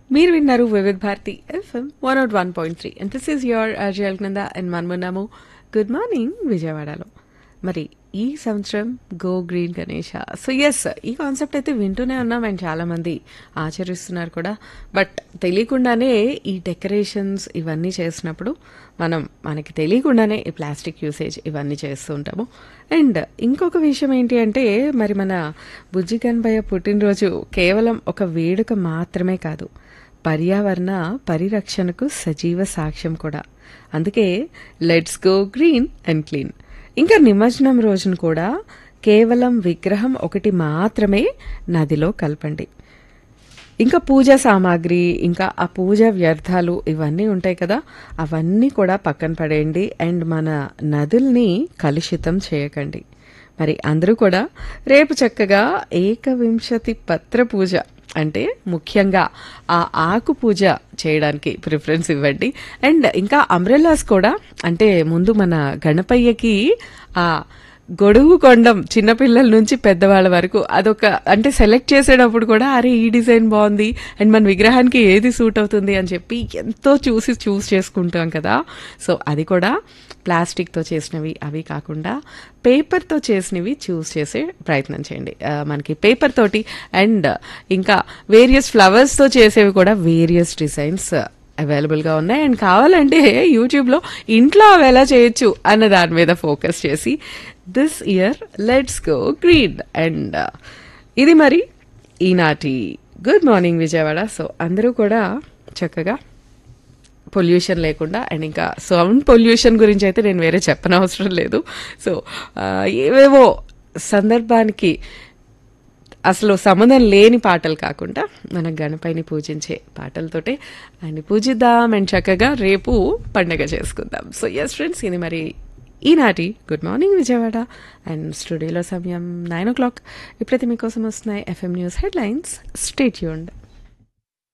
మీరు విన్నారు Vividh Bharati FM one out one point three and this is your అజయల్ కింద అండ్ మనమున్నాము గుడ్ మార్నింగ్ విజయవాడలో మరి ఈ సంవత్సరం go green Ganesha so yes ఈ కాన్సెప్ట్ అయితే వింటూనే ఉన్నాం అండ్ చాలా మంది ఆచరిస్తున్నారు కూడా బట్ తెలియకుండానే ఈ డెకరేషన్స్ ఇవన్నీ చేసినప్పుడు మనం మనకి తెలియకుండానే ఈ ప్లాస్టిక్ యూసేజ్ ఇవన్నీ చేస్తూ ఉంటాము అండ్ ఇంకొక విషయం ఏంటి అంటే మరి మన బుజ్జి కన్బయ్య పుట్టినరోజు కేవలం ఒక వేడుక మాత్రమే కాదు పర్యావరణ పరిరక్షణకు సజీవ సాక్ష్యం కూడా అందుకే let's go green and clean ఇంకా నిమజ్జనం రోజున కూడా కేవలం విగ్రహం ఒకటి మాత్రమే నదిలో కలపండి ఇంకా పూజ సామాగ్రి ఇంకా ఆ పూజ వ్యర్థాలు ఇవన్నీ ఉంటాయి కదా అవన్నీ కూడా పక్కన పడేయండి అండ్ మన నదుల్ని కలుషితం చేయకండి మరి అందరూ కూడా రేపు చక్కగా ఏకవింశతి పత్ర పూజ అంటే ముఖ్యంగా ఆ ఆకు పూజ చేయడానికి ప్రిఫరెన్స్ ఇవ్వండి అండ్ ఇంకా అంబ్రెల్లాస్ కూడా అంటే ముందు మన గణపయ్యకి ఆ గొడుగు కొండం చిన్నపిల్లల నుంచి పెద్దవాళ్ళ వరకు అదొక అంటే సెలెక్ట్ చేసేటప్పుడు కూడా అరే ఈ డిజైన్ బాగుంది అండ్ మన విగ్రహానికి ఏది సూట్ అవుతుంది అని చెప్పి ఎంతో చూసి చూస్ చేసుకుంటాం కదా సో అది కూడా ప్లాస్టిక్తో చేసినవి అవి కాకుండా పేపర్తో చేసినవి చూస్ చేసే ప్రయత్నం చేయండి ఆ, మనకి పేపర్ తోటి అండ్ ఇంకా వేరియస్ ఫ్లవర్స్తో చేసేవి కూడా వేరియస్ డిజైన్స్ అవైలబుల్గా ఉన్నాయి అండ్ కావాలంటే యూట్యూబ్లో ఇంట్లో అవి ఎలా చేయొచ్చు అన్న దాని మీద ఫోకస్ చేసి this year let's go green and ఇది మరి ఈనాటి గుడ్ మార్నింగ్ విజయవాడ సో అందరూ కూడా చక్కగా పొల్యూషన్ లేకుండా అండ్ ఇంకా సౌండ్ పొల్యూషన్ గురించి అయితే నేను వేరే చెప్పనవసరం లేదు సో ఆ, ఏవేవో సందర్భానికి అసలు సంబంధం లేని పాటలు కాకుండా మన గణపైని పూజించే పాటలతోటే ఆయన పూజిద్దాం అండ్ చక్కగా రేపు పండగ చేసుకుందాం సో ఎస్ ఫ్రెండ్స్ ఇది మరి ఈనాటి గుడ్ మార్నింగ్ విజయవాడ అండ్ స్టూడియోలో సమయం నైన్ ఓ క్లాక్ ఇప్పుడైతే మీకోసం వస్తున్నాయి ఎఫ్ఎం న్యూస్ హెడ్లైన్స్ స్టేట్ యూండ్